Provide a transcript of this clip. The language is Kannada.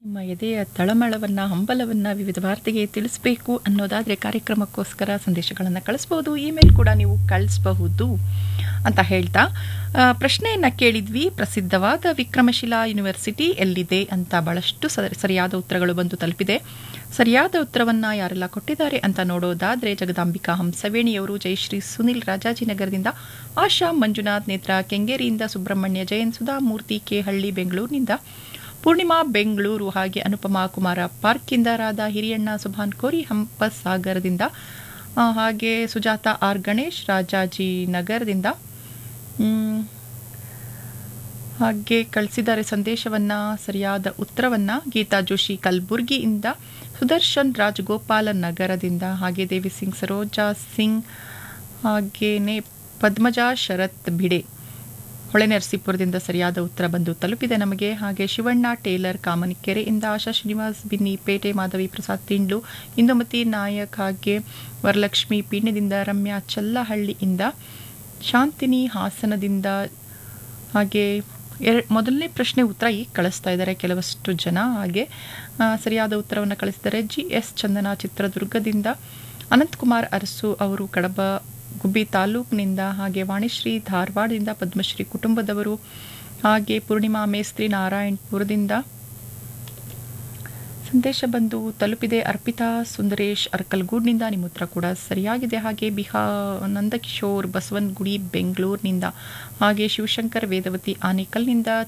ನಿಮ್ಮ ಎದೆಯ ತಳಮಳವನ್ನು ಹಂಬಲವನ್ನು ವಿವಿಧ ವಾರ್ತೆಗೆ ತಿಳಿಸಬೇಕು ಅನ್ನೋದಾದರೆ ಕಾರ್ಯಕ್ರಮಕ್ಕೋಸ್ಕರ ಸಂದೇಶಗಳನ್ನು ಕಳಿಸ್ಬೋದು ಇಮೇಲ್ ಕೂಡ ನೀವು ಕಳಿಸಬಹುದು ಅಂತ ಹೇಳ್ತಾ ಆ, ಪ್ರಶ್ನೆಯನ್ನು ಕೇಳಿದ್ವಿ ಪ್ರಸಿದ್ಧವಾದ ವಿಕ್ರಮಶಿಲಾ ಯೂನಿವರ್ಸಿಟಿ ಎಲ್ಲಿದೆ ಅಂತ ಬಹಳಷ್ಟು ಸ- ಸರಿಯಾದ ಉತ್ತರಗಳು ಬಂದು ತಲುಪಿದೆ ಸರಿಯಾದ ಉತ್ತರವನ್ನು ಯಾರೆಲ್ಲ ಕೊಟ್ಟಿದ್ದಾರೆ ಅಂತ ನೋಡೋದಾದರೆ ಜಗದಾಂಬಿಕಾ ಹಂಸವೇಣಿಯವರು ಜಯಶ್ರೀ ಸುನಿಲ್ ರಾಜಾಜಿನಗರದಿಂದ ಆಶಾ ಮಂಜುನಾಥ್ ನೇತ್ರ ಕೆಂಗೇರಿಯಿಂದ ಸುಬ್ರಹ್ಮಣ್ಯ ಜಯನ್ ಸುಧಾಮೂರ್ತಿ ಕೆ ಹಳ್ಳಿ ಬೆಂಗಳೂರಿನಿಂದ ಪೂರ್ಣಿಮಾ ಬೆಂಗಳೂರು ಹಾಗೆ ಅನುಪಮಾ ಕುಮಾರ ಪಾರ್ಕಿಂದ ರಾಧಾ ಹಿರಿಯಣ್ಣ ಸುಭಾನ್ ಕೋರಿ ಹಂಪಸಾಗರದಿಂದ ಆ, ಹಾಗೆ ಸುಜಾತ ಆರ್ ಗಣೇಶ್ ರಾಜಾಜಿನಗರದಿಂದ ಮ್, ಹಾಗೆ ಕಳಿಸಿದ್ದಾರೆ ಸಂದೇಶವನ್ನ ಸರಿಯಾದ ಉತ್ತರವನ್ನ ಗೀತಾ ಜೋಶಿ ಕಲಬುರ್ಗಿಯಿಂದ ಸುದರ್ಶನ್ ರಾಜಗೋಪಾಲ ನಗರದಿಂದ ಹಾಗೆ ದೇವಿ ಸಿಂಗ್ ಸರೋಜಾ ಸಿಂಗ್ ಹಾಗೇನೆ ಪದ್ಮಜಾ ಶರತ್ ಭಿಡೆ ಹೊಳೆನರಸೀಪುರದಿಂದ ಸರಿಯಾದ ಉತ್ತರ ಬಂದು ತಲುಪಿದೆ ನಮಗೆ ಹಾಗೆ ಶಿವಣ್ಣ ಟೇಲರ್ ಕಾಮನಕೆರೆಯಿಂದ ಆಶಾ ಶ್ರೀನಿವಾಸ್ ಬಿನ್ನಿ ಪೇಟೆ ಮಾಧವಿ ಪ್ರಸಾದ್ ತಿಂಡ್ಲು ಇಂದುಮತಿ ನಾಯಕ್ ಹಾಗೆ ವರಲಕ್ಷ್ಮಿ ಪೀಣ್ಯದಿಂದ ರಮ್ಯಾ ಚಲ್ಲಹಳ್ಳಿಯಿಂದ ಶಾಂತಿನಿ ಹಾಸನದಿಂದ ಹಾಗೆ ಎರ ಮೊದಲನೇ ಪ್ರಶ್ನೆ ಉತ್ತರ ಈಗ ಕಳಿಸ್ತಾ ಇದ್ದಾರೆ ಕೆಲವಷ್ಟು ಜನ ಹಾಗೆ ಆ, ಸರಿಯಾದ ಉತ್ತರವನ್ನು ಕಳಿಸಿದ್ದಾರೆ ಜಿ ಎಸ್ ಚಂದನ ಚಿತ್ರದುರ್ಗದಿಂದ ಅನಂತಕುಮಾರ್ ಅರಸು ಅವರು ಕಡಬ ಗುಬ್ಬಿ ತಾಲೂಕಿನಿಂದ ಹಾಗೆ ವಾಣಿಶ್ರೀ ಧಾರವಾಡದಿಂದ ಪದ್ಮಶ್ರೀ ಕುಟುಂಬದವರು ಹಾಗೆ ಪೂರ್ಣಿಮಾ ಮೇಸ್ತ್ರಿ ನಾರಾಯಣಪುರದಿಂದ ಸಂದೇಶ ಬಂದು ತಲುಪಿದೆ ಅರ್ಪಿತಾ ಸುಂದರೇಶ್ ಅರ್ಕಲ್ಗೂಡ್ನಿಂದ ನಿಮ್ಮ ಉತ್ತರ ಕೂಡ ಸರಿಯಾಗಿದೆ ಹಾಗೆ ಬಿಹಾ ನಂದಕಿಶೋರ್ ಬಸವನಗುಡಿ ಬೆಂಗಳೂರಿನಿಂದ ಹಾಗೆ ಶಿವಶಂಕರ್ ವೇದವತಿ ಆನೇಕಲ್ನಿಂದ